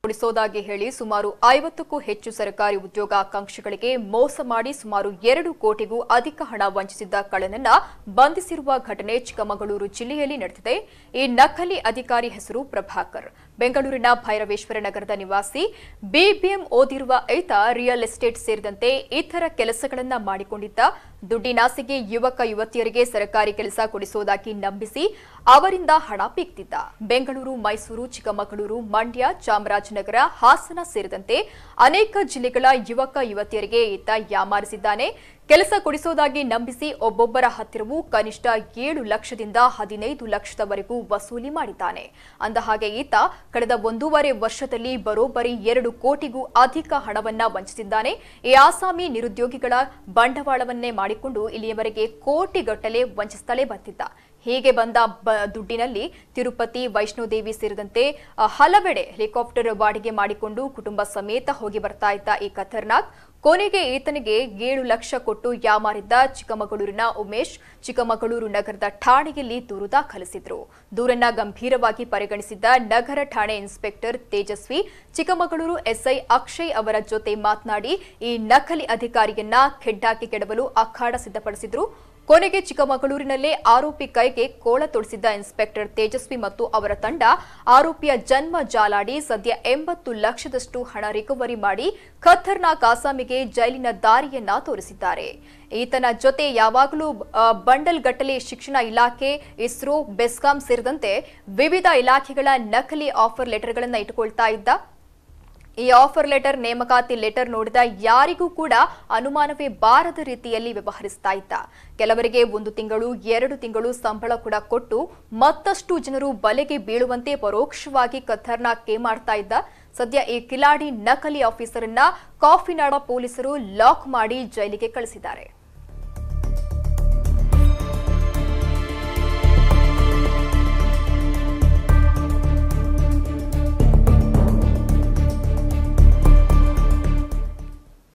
ಕೊಡಿಸೋದಾಗಿ ಹೇಳಿ ಸುಮಾರು ಐವತ್ತಕ್ಕೂ ಹೆಚ್ಚು ಸರ್ಕಾರಿ ಉದ್ಯೋಗಾಕಾಂಕ್ಷಿಗಳಿಗೆ ಮೋಸ ಮಾಡಿ ಸುಮಾರು ಎರಡು ಕೋಟಿಗೂ ಅಧಿಕ ಹಣ ವಂಚಿಸಿದ್ದ ಕಳ್ಳನನ್ನ ಬಂಧಿಸಿರುವ ಘಟನೆ ಚಿಕ್ಕಮಗಳೂರು ಜಿಲ್ಲೆಯಲ್ಲಿ ನಡೆದಿದೆ ಈ ನಕಲಿ ಅಧಿಕಾರಿ ಹೆಸರು ಪ್ರಭಾಕರ್ ಬೆಂಗಳೂರಿನ ಭೈರವೇಶ್ವರ ನಗರದ ನಿವಾಸಿ ಬಿಬಿಎಂ ಓದಿರುವ ಈತ ರಿಯಲ್ ಎಸ್ಟೇಟ್ ಸೇರಿದಂತೆ ಇತರ ಕೆಲಸಗಳನ್ನ ಮಾಡಿಕೊಂಡಿದ್ದ ದುಡ್ಡಿನಾಸೆಗೆ ಯುವಕ ಯುವತಿಯರಿಗೆ ಸರ್ಕಾರಿ ಕೆಲಸ ಕೊಡಿಸೋದಾಗಿ ನಂಬಿಸಿ ಅವರಿಂದ ಹಣ ಪೀಕ್ತಿದ್ದ ಬೆಂಗಳೂರು ಮೈಸೂರು ಚಿಕ್ಕಮಗಳೂರು ಮಂಡ್ಯ ಚಾಮರಾಜನಗರ ಹಾಸನ ಸೇರಿದಂತೆ ಅನೇಕ ಜಿಲ್ಲೆಗಳ ಯುವಕ ಯುವತಿಯರಿಗೆ ಈತ ಯಾಮಾರಿಸಿದ್ದಾನೆ ಕೆಲಸ ಕೊಡಿಸೋದಾಗಿ ನಂಬಿಸಿ ಒಬ್ಬೊಬ್ಬರ ಹತ್ತಿರವೂ ಕನಿಷ್ಠ ಏಳು ಲಕ್ಷದಿಂದ ಹದಿನೈದು ಲಕ್ಷದವರೆಗೂ ವಸೂಲಿ ಮಾಡಿದ್ದಾನೆ ಅಂದಹಾಗೆ ಈತ ಕಳೆದ ಒಂದೂವರೆ ವರ್ಷದಲ್ಲಿ ಬರೋಬ್ಬರಿ ಎರಡು ಕೋಟಿಗೂ ಅಧಿಕ ಹಣವನ್ನ ವಂಚಿಸಿದ್ದಾನೆ ಈ ಆಸಾಮಿ ನಿರುದ್ಯೋಗಿಗಳ ಬಂಡವಾಳವನ್ನೇ ಮಾಡಿಕೊಂಡು ಇಲ್ಲಿಯವರೆಗೆ ಕೋಟಿಗಟ್ಟಲೆ ವಂಚಿಸುತ್ತಲೇ ಬಂದಿದ್ದ ಹೀಗೆ ಬಂದ ಬ- ದುಡ್ಡಿನಲ್ಲಿ ತಿರುಪತಿ ವೈಷ್ಣೋದೇವಿ ಸೇರಿದಂತೆ ಅ, ಹಲವೆಡೆ ಹೆಲಿಕಾಪ್ಟರ್ ಬಾಡಿಗೆ ಮಾಡಿಕೊಂಡು ಕುಟುಂಬ ಸಮೇತ ಹೋಗಿ ಬರ್ತಾ ಇದ್ದ ಈ ಖತರ್ನಾಕ್ ಕೊನೆಗೆ ಈತನಿಗೆ ಏಳು ಲಕ್ಷ ಕೊಟ್ಟು ಯಾಮಾರಿದ್ದ ಚಿಕ್ಕಮಗಳೂರಿನ ಉಮೇಶ್ ಚಿಕ್ಕಮಗಳೂರು ನಗರದ ಠಾಣೆಯಲ್ಲಿ ದೂರು ದಾಖಲಿಸಿದ್ರು ದೂರನ್ನ ಗಂಭೀರವಾಗಿ ಪರಿಗಣಿಸಿದ್ದ ನಗರ ಠಾಣೆ ಇನ್ಸ್ಪೆಕ್ಟರ್ ತೇಜಸ್ವಿ ಚಿಕ್ಕಮಗಳೂರು ಎಸ್ಐ ಅಕ್ಷಯ್ ಅವರ ಜೊತೆ ಮಾತನಾಡಿ ಈ ನಕಲಿ ಅಧಿಕಾರಿಯನ್ನ ಖೆಡ್ಡಾಕಿ ಕೆಡವಲು ಅಖಾಡ ಸಿದ್ಧಪಡಿಸಿದ್ರು ಕೊನೆಗೆ ಚಿಕ್ಕಮಗಳೂರಿನಲ್ಲೇ ಆರೋಪಿ ಕೈಗೆ ಕೋಳ ತೊಡಿಸಿದ್ದ ಇನ್ಸ್ಪೆಕ್ಟರ್ ತೇಜಸ್ವಿ ಮತ್ತು ಅವರ ತಂಡ ಆರೋಪಿಯ ಜನ್ಮ ಜಾಲಾಡಿ ಸದ್ಯ ಎಂಬತ್ತು ಲಕ್ಷದಷ್ಟು ಹಣ ರಿಕವರಿ ಮಾಡಿ ಖತರ್ನಾಕ್ ಆಸಾಮಿಗೆ ಜೈಲಿನ ದಾರಿಯನ್ನ ತೋರಿಸಿದ್ದಾರೆ ಈತನ ಜೊತೆ ಯಾವಾಗಲೂ ಆ, ಬಂಡಲ್ ಗಟ್ಟಲೆ ಶಿಕ್ಷಣ ಇಲಾಖೆ ಇಸ್ರೋ ಬೆಸ್ಕಾಂ ಸೇರಿದಂತೆ ವಿವಿಧ ಇಲಾಖೆಗಳ ನಕಲಿ ಆಫರ್ ಲೆಟರ್ಗಳನ್ನು ಇಟ್ಟುಕೊಳ್ತಾ ಇದ್ದ ಈ ಆಫರ್ ಲೆಟರ್ ನೇಮಕಾತಿ ಲೆಟರ್ ನೋಡಿದ ಯಾರಿಗೂ ಕೂಡ ಅನುಮಾನವೇ ಬಾರದ ರೀತಿಯಲ್ಲಿ ವ್ಯವಹರಿಸ್ತಾ ಇದ್ದ ಕೆಲವರಿಗೆ ಒಂದು ತಿಂಗಳು ಎರಡು ತಿಂಗಳು ಸಂಬಳ ಕೂಡ ಕೊಟ್ಟು ಮತ್ತಷ್ಟು ಜನರು ಬಲೆಗೆ ಬೀಳುವಂತೆ ಪರೋಕ್ಷವಾಗಿ ಖತರ್ನಾಕ್ ಮಾಡ್ತಾ ಇದ್ದ ಸದ್ಯ ಈ ಕಿಲಾಡಿ ನಕಲಿ ಆಫೀಸರನ್ನ ಕಾಫಿನಾಡ ಪೊಲೀಸರು ಲಾಕ್ ಮಾಡಿ ಜೈಲಿಗೆ ಕಳಿಸಿದ್ದಾರೆ